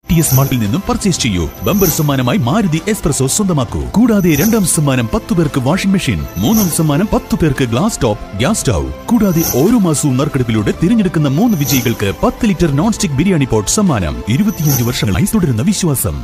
T S മാർട്ടിൽ നിന്നും purchase ചെയ്യൂ bumper സമ്മാനമായി മാരുതി എക്സ്പ്രസോ സ്വന്തമാക്കൂ കൂടാതെ രണ്ടാം സമ്മാനം പത്ത് പേർക്ക് വാഷിംഗ് മെഷീൻ മൂന്നാം സമ്മാനം പത്ത് പേർക്ക് ഗ്ലാസ് ടോപ്പ് ഗ്യാസ് സ്റ്റൗ കൂടാതെ ഓരോ മാസവും നറുക്കെടുപ്പിലൂടെ തിരഞ്ഞെടുക്കുന്ന മൂന്ന് വിജയികൾക്ക് പത്ത് litre non stick biryani pot സമ്മാനം ഇരുപത്തിയഞ്ച് വർഷങ്ങളായി തുടരുന്ന വിശ്വാസം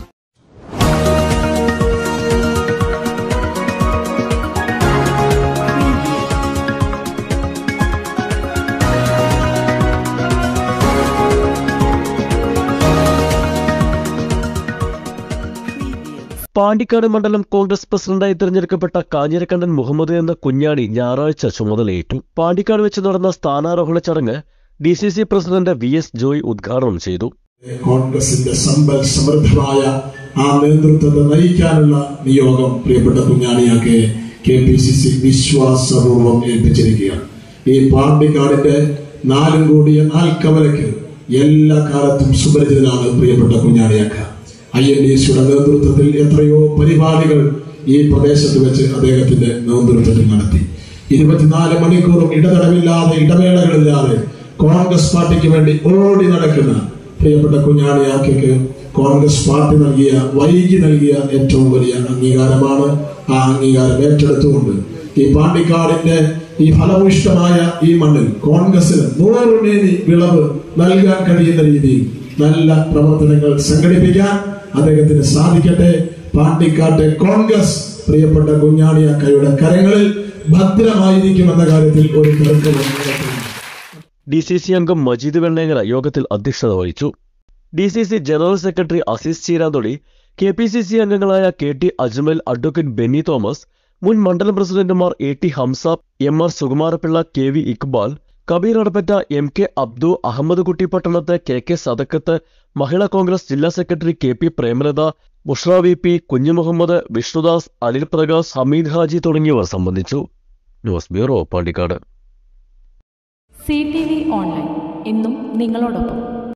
പാണ്ടിക്കാട് മണ്ഡലം കോൺഗ്രസ് പ്രസിഡന്റായി തിരഞ്ഞെടുക്കപ്പെട്ട കാഞ്ഞിരക്കണ്ടൻ മുഹമ്മദ് എന്ന കുഞ്ഞാണി ഞായറാഴ്ച ചുമതലയേറ്റു പാണ്ടിക്കാട് വെച്ച് നടന്ന സ്ഥാനാരോഹണ ചടങ്ങ് D C C president V S Joy ഉദ്ഘാടനം ചെയ്തു കോൺഗ്രസിന്റെ സമ്പൽ സമൃദ്ധമായ ആ നേതൃത്വത്തെ നയിക്കാനുള്ള നിയോഗം പ്രിയപ്പെട്ട കുഞ്ഞാണിയാക്കെ കെ പി സി സി വിശ്വാസപൂർവ്വം ഏൽപ്പിച്ചിരിക്കുകയാണ് ഈ പാണ്ടിക്കാടിന്റെ നാലും കൂടിയ നാൽക്കവലയ്ക്ക് എല്ലാ കാലത്തും സുപരിചിതനാണ് പ്രിയപ്പെട്ട കുഞ്ഞാണിയാക്ക ഐ എൻ ഡി സിയുടെ നേതൃത്വത്തിൽ എത്രയോ പരിപാടികൾ ഈ പ്രദേശത്ത് വെച്ച് അദ്ദേഹത്തിന്റെ നേതൃത്വത്തിൽ നടത്തി ഇരുപത്തിനാല് മണിക്കൂറും ഇടതടവില്ലാതെ ഇടവേളകളില്ലാതെ കോൺഗ്രസ് പാർട്ടിക്ക് വേണ്ടി ഓടി നടക്കുന്ന പ്രിയപ്പെട്ട കുഞ്ഞാണിയാക്കയ്ക്ക് കോൺഗ്രസ് പാർട്ടി നൽകിയ വൈകി നൽകിയ ഏറ്റവും വലിയ അംഗീകാരമാണ് ആ അംഗീകാരം ഏറ്റെടുത്തുകൊണ്ട് ഈ പാണ്ടിക്കാടിന്റെ ഈ ഫലഭൂയിഷ്ടമായ ഈ മണ്ണിൽ കോൺഗ്രസിന് നൂറ് മേനി വിളവ് നൽകാൻ കഴിയുന്ന രീതിയിൽ നല്ല പ്രവർത്തനങ്ങൾ സംഘടിപ്പിക്കാൻ അദ്ദേഹത്തിന് സാധിക്കട്ടെ പാണ്ടിക്കാട്ടെ കോൺഗ്രസ് പ്രിയപ്പെട്ട കുഞ്ഞാണിയാക്കയുടെ കരങ്ങളിൽ ഭദ്രമായിരിക്കുമെന്ന കാര്യത്തിൽ ഒരു തർക്കവും നടത്തുന്നില്ല. ഡി സി സി അംഗം മജീദ് വെണ്ണേങ്ങര യോഗത്തിൽ അധ്യക്ഷത വഹിച്ചു D C C general secretary Azeez Cheeranthodi K P C C അംഗങ്ങളായ K T Ajmal advocate Benny Thomas മുൻ മണ്ഡലം പ്രസിഡന്റുമാർ A T Hamza M R Sukumarapillai K V Iqbal Kabeer Adappatta M K Abdu Ahammed Kutty Pattanath K K Sadakkath Mahila Congress ജില്ലാ secretary K P Premalatha Bushra V P Kunjumuhammed Vishnudas Anil Prakash Hameed Haji തുടങ്ങിയവർ സംബന്ധിച്ചു news bureau Pandikkad C T V online എന്നും നിങ്ങളോടൊപ്പം